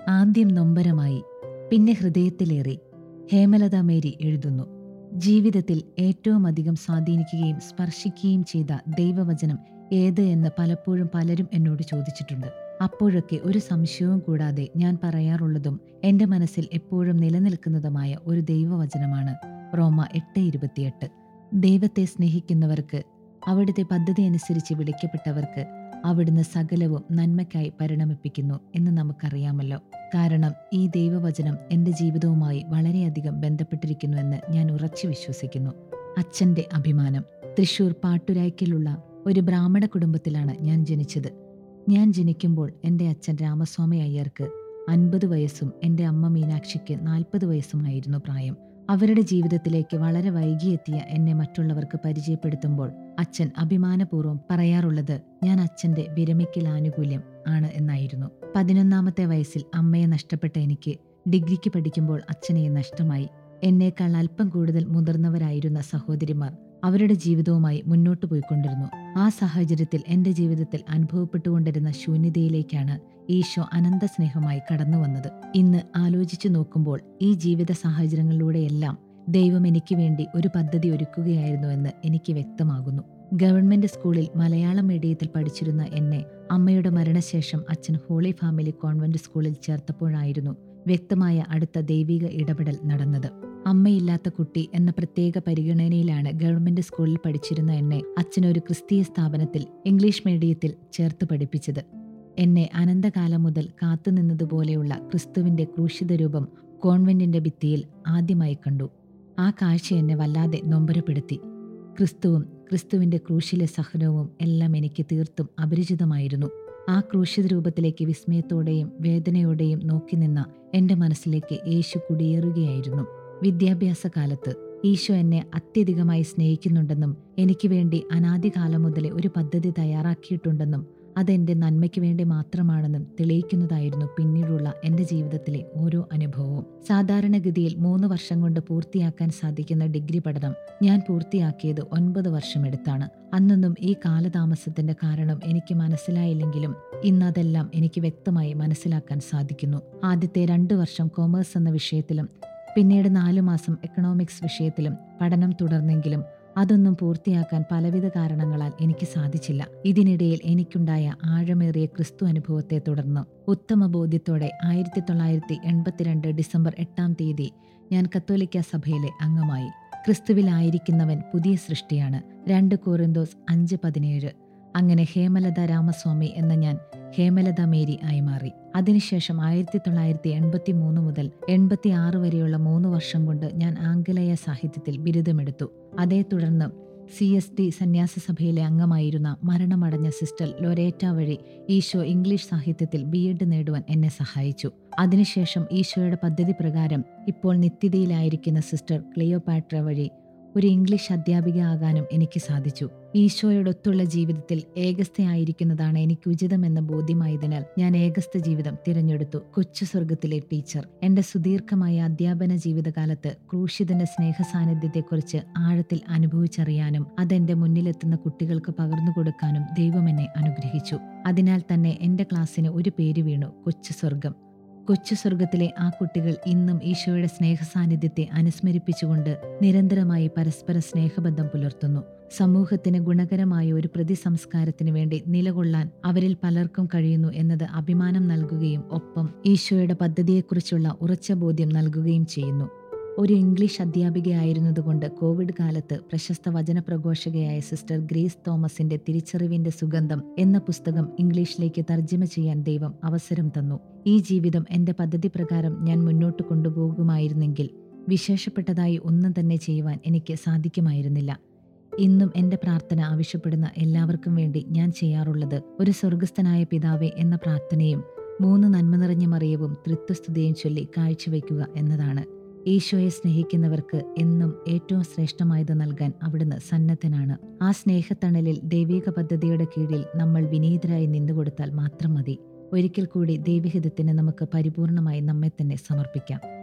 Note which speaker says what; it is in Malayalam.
Speaker 1: ആദ്യം നൊമ്പരമായി പിന്നെ ഹൃദയത്തിലേറി ഹേമലത മേരി എഴുതുന്നു ജീവിതത്തിൽ ഏറ്റവും അധികം സ്വാധീനിക്കുകയും സ്പർശിക്കുകയും ചെയ്ത ദൈവവചനം ഏത് എന്ന് പലപ്പോഴും പലരും എന്നോട് ചോദിച്ചിട്ടുണ്ട് അപ്പോഴൊക്കെ ഒരു സംശയവും കൂടാതെ ഞാൻ പറയാറുള്ളതും എൻ്റെ മനസ്സിൽ എപ്പോഴും നിലനിൽക്കുന്നതുമായ ഒരു ദൈവവചനമാണ് റോമ എട്ട് ഇരുപത്തിയെട്ട് ദൈവത്തെ സ്നേഹിക്കുന്നവർക്ക് അവിടുത്തെ പദ്ധതി അനുസരിച്ച് വിളിക്കപ്പെട്ടവർക്ക് അവിടുന്ന് സകലവും നന്മയ്ക്കായി പരിണമിപ്പിക്കുന്നു എന്ന് നമുക്കറിയാമല്ലോ കാരണം ഈ ദൈവവചനം എൻ്റെ ജീവിതവുമായി വളരെയധികം ബന്ധപ്പെട്ടിരിക്കുന്നുവെന്ന് ഞാൻ ഉറച്ചു വിശ്വസിക്കുന്നു അച്ഛൻ്റെ അഭിമാനം തൃശൂർ പാട്ടുരായ്ക്കലുള്ള ഒരു ബ്രാഹ്മണ കുടുംബത്തിലാണ് ഞാൻ ജനിച്ചത് ഞാൻ ജനിക്കുമ്പോൾ എൻ്റെ അച്ഛൻ രാമസ്വാമി അയ്യർക്ക് അൻപത് വയസ്സും എൻ്റെ അമ്മ മീനാക്ഷിക്ക് നാൽപ്പത് വയസ്സുമായിരുന്നു പ്രായം അവരുടെ ജീവിതത്തിലേക്ക് വളരെ വൈകിയെത്തിയ എന്നെ മറ്റുള്ളവർക്ക് പരിചയപ്പെടുത്തുമ്പോൾ അച്ഛൻ അഭിമാനപൂർവ്വം പറയാറുള്ളത് ഞാൻ അച്ഛന്റെ വിരമിക്കൽ ആനുകൂല്യം ആണ് എന്നായിരുന്നു പതിനൊന്നാമത്തെ വയസ്സിൽ അമ്മയെ നഷ്ടപ്പെട്ട എനിക്ക് ഡിഗ്രിക്ക് പഠിക്കുമ്പോൾ അച്ഛനെ നഷ്ടമായി എന്നേക്കാൾ അല്പം കൂടുതൽ മുതിർന്നവരായിരുന്ന സഹോദരിമാർ അവരുടെ ജീവിതവുമായി മുന്നോട്ടു പോയിക്കൊണ്ടിരുന്നു ആ സാഹചര്യത്തിൽ എൻ്റെ ജീവിതത്തിൽ അനുഭവപ്പെട്ടുകൊണ്ടിരുന്ന ശൂന്യതയിലേക്കാണ് ഈശോ അനന്ത സ്നേഹമായി കടന്നു വന്നത് ഇന്ന് ആലോചിച്ചു നോക്കുമ്പോൾ ഈ ജീവിത സാഹചര്യങ്ങളിലൂടെയെല്ലാം ദൈവം എനിക്ക് വേണ്ടി ഒരു പദ്ധതി ഒരുക്കുകയായിരുന്നുവെന്ന് എനിക്ക് വ്യക്തമാകുന്നു ഗവൺമെന്റ് സ്കൂളിൽ മലയാളം മീഡിയത്തിൽ പഠിച്ചിരുന്ന എന്നെ അമ്മയുടെ മരണശേഷം അച്ഛൻ ഹോളി ഫാമിലി കോൺവെന്റ് സ്കൂളിൽ ചേർത്തപ്പോഴായിരുന്നു വ്യക്തമായ അടുത്ത ദൈവിക ഇടപെടൽ നടന്നത് അമ്മയില്ലാത്ത കുട്ടി എന്ന പ്രത്യേക പരിഗണനയിലാണ് ഗവൺമെന്റ് സ്കൂളിൽ പഠിച്ചിരുന്ന എന്നെ അച്ഛൻ ഒരു ക്രിസ്തീയ സ്ഥാപനത്തിൽ ഇംഗ്ലീഷ് മീഡിയത്തിൽ ചേർത്ത് പഠിപ്പിച്ചത് എന്നെ അനന്തകാലം മുതൽ കാത്തുനിന്നതുപോലെയുള്ള ക്രിസ്തുവിന്റെ ക്രൂശിത രൂപം കോൺവെന്റിന്റെ ഭിത്തിയിൽ ആദ്യമായി കണ്ടു ആ കാഴ്ച എന്നെ വല്ലാതെ നൊമ്പരപ്പെടുത്തി ക്രിസ്തുവും ക്രിസ്തുവിന്റെ ക്രൂശിലെ സഹനവും എല്ലാം എനിക്ക് തീർത്തും അപരിചിതമായിരുന്നു ആ ക്രൂശിത രൂപത്തിലേക്ക് വിസ്മയത്തോടെയും വേദനയോടെയും നോക്കി നിന്ന എന്റെ മനസ്സിലേക്ക് യേശു കുടിയേറുകയായിരുന്നു വിദ്യാഭ്യാസ കാലത്ത് ഈശോ എന്നെ അത്യധികമായി സ്നേഹിക്കുന്നുണ്ടെന്നും എനിക്ക് വേണ്ടി അനാദികാലം മുതലേ ഒരു പദ്ധതി തയ്യാറാക്കിയിട്ടുണ്ടെന്നും അതെന്റെ നന്മയ്ക്ക് വേണ്ടി മാത്രമാണെന്നും തെളിയിക്കുന്നതായിരുന്നു പിന്നീടുള്ള എന്റെ ജീവിതത്തിലെ ഓരോ അനുഭവവും സാധാരണഗതിയിൽ മൂന്ന് വർഷം കൊണ്ട് പൂർത്തിയാക്കാൻ സാധിക്കുന്ന ഡിഗ്രി പഠനം ഞാൻ പൂർത്തിയാക്കിയത് ഒൻപത് വർഷമെടുത്താണ് അന്നൊന്നും ഈ കാലതാമസത്തിന്റെ കാരണം എനിക്ക് മനസ്സിലായില്ലെങ്കിലും ഇന്നതെല്ലാം എനിക്ക് വ്യക്തമായി മനസ്സിലാക്കാൻ സാധിക്കുന്നു ആദ്യത്തെ രണ്ടു വർഷം കോമേഴ്സ് എന്ന വിഷയത്തിലും പിന്നീട് നാലു മാസം എക്കണോമിക്സ് വിഷയത്തിലും പഠനം തുടർന്നെങ്കിലും അതൊന്നും പൂർത്തിയാക്കാൻ പലവിധ കാരണങ്ങളാൽ എനിക്ക് സാധിച്ചില്ല ഇതിനിടയിൽ എനിക്കുണ്ടായ ആഴമേറിയ ക്രിസ്തു അനുഭവത്തെ തുടർന്ന് ഉത്തമ ബോധ്യത്തോടെ ആയിരത്തി തൊള്ളായിരത്തി എൺപത്തിരണ്ട് ഡിസംബർ എട്ടാം തീയതി ഞാൻ കത്തോലിക്ക സഭയിലെ അംഗമായി ക്രിസ്തുവിലായിരിക്കുന്നവൻ പുതിയ സൃഷ്ടിയാണ് രണ്ട് കോറിന്തോസ് അഞ്ച് പതിനേഴ് അങ്ങനെ ഹേമലത രാമസ്വാമി എന്ന ഞാൻ ഹേമലത മേരി ആയി മാറി അതിനുശേഷം ആയിരത്തി തൊള്ളായിരത്തി എൺപത്തി മൂന്ന് മുതൽ എൺപത്തി ആറ് വരെയുള്ള മൂന്ന് വർഷം കൊണ്ട് ഞാൻ ആംഗലേയ സാഹിത്യത്തിൽ ബിരുദമെടുത്തു അതേ തുടർന്ന് സി എസ് ഡി സന്യാസ സഭയിലെ അംഗമായിരുന്ന മരണമടഞ്ഞ സിസ്റ്റർ ലൊരേറ്റ വഴി ഈശോ ഇംഗ്ലീഷ് സാഹിത്യത്തിൽ ബി എഡ് നേടുവാൻ എന്നെ സഹായിച്ചു അതിനുശേഷം ഈശോയുടെ പദ്ധതി പ്രകാരം ഇപ്പോൾ നിത്യതയിലായിരിക്കുന്ന സിസ്റ്റർ ക്ലിയോപാട്ര വഴി ഒരു ഇംഗ്ലീഷ് അധ്യാപിക ആകാനും എനിക്ക് സാധിച്ചു ഈശോയോടൊത്തുള്ള ജീവിതത്തിൽ ഏകസ്ഥയായിരിക്കുന്നതാണ് എനിക്ക് ഉചിതമെന്ന ബോധ്യമായതിനാൽ ഞാൻ ഏകസ്ഥ ജീവിതം തിരഞ്ഞെടുത്തു കൊച്ചു സ്വർഗത്തിലെ ടീച്ചർ എന്റെ സുദീർഘമായ അധ്യാപന ജീവിതകാലത്ത് ക്രൂശിതന്റെ സ്നേഹ സാന്നിധ്യത്തെക്കുറിച്ച് ആഴത്തിൽ അനുഭവിച്ചറിയാനും അതെന്റെ മുന്നിലെത്തുന്ന കുട്ടികൾക്ക് പകർന്നു കൊടുക്കാനും ദൈവം എന്നെ അനുഗ്രഹിച്ചു അതിനാൽ തന്നെ എന്റെ ക്ലാസ്സിന് ഒരു പേര് വീണു കൊച്ചു സ്വർഗം കൊച്ചു സ്വർഗത്തിലെ ആ കുട്ടികൾ ഇന്നും ഈശോയുടെ സ്നേഹ സാന്നിധ്യത്തെ അനുസ്മരിപ്പിച്ചുകൊണ്ട് നിരന്തരമായി പരസ്പര സ്നേഹബന്ധം പുലർത്തുന്നു സമൂഹത്തിന് ഗുണകരമായ ഒരു പ്രതിസംസ്കാരത്തിന് വേണ്ടി നിലകൊള്ളാൻ അവരിൽ പലർക്കും കഴിയുന്നു എന്നത് അഭിമാനം നൽകുകയും ഒപ്പം ഈശോയുടെ പദ്ധതിയെക്കുറിച്ചുള്ള ഉറച്ച ബോധ്യം നൽകുകയും ചെയ്യുന്നു ഒരു ഇംഗ്ലീഷ് അധ്യാപികയായിരുന്നതുകൊണ്ട് കോവിഡ് കാലത്ത് പ്രശസ്ത വചനപ്രഘോഷകയായ സിസ്റ്റർ ഗ്രേസ് തോമസിന്റെ തിരിച്ചറിവിന്റെ സുഗന്ധം എന്ന പുസ്തകം ഇംഗ്ലീഷിലേക്ക് തർജ്ജമ ചെയ്യാൻ ദൈവം അവസരം തന്നു ഈ ജീവിതം എന്റെ പദ്ധതി പ്രകാരം ഞാൻ മുന്നോട്ട് കൊണ്ടുപോകുമായിരുന്നെങ്കിൽ വിശേഷപ്പെട്ടതായി ഒന്നും തന്നെ ചെയ്യുവാൻ എനിക്ക് സാധിക്കുമായിരുന്നില്ല ഇന്നും എന്റെ പ്രാർത്ഥന ആവശ്യപ്പെടുന്ന എല്ലാവർക്കും വേണ്ടി ഞാൻ ചെയ്യാറുള്ളത് ഒരു സ്വർഗസ്ഥനായ പിതാവേ എന്ന പ്രാർത്ഥനയും മൂന്ന് നന്മ നിറഞ്ഞ മറിയവും തൃത്വസ്തുതയും ചൊല്ലി കാഴ്ചവെക്കുക എന്നതാണ് ഈശോയെ സ്നേഹിക്കുന്നവർക്ക് എന്നും ഏറ്റവും ശ്രേഷ്ഠമായത് നൽകാൻ അവിടുന്ന് സന്നദ്ധനാണ് ആ സ്നേഹത്തണലിൽ ദൈവിക പദ്ധതിയുടെ കീഴിൽ നമ്മൾ വിനീതരായി നിന്നുകൊടുത്താൽ മാത്രം മതി ഒരിക്കൽ കൂടി ദൈവഹിതത്തിന് നമുക്ക് പരിപൂർണമായി നമ്മെ തന്നെ സമർപ്പിക്കാം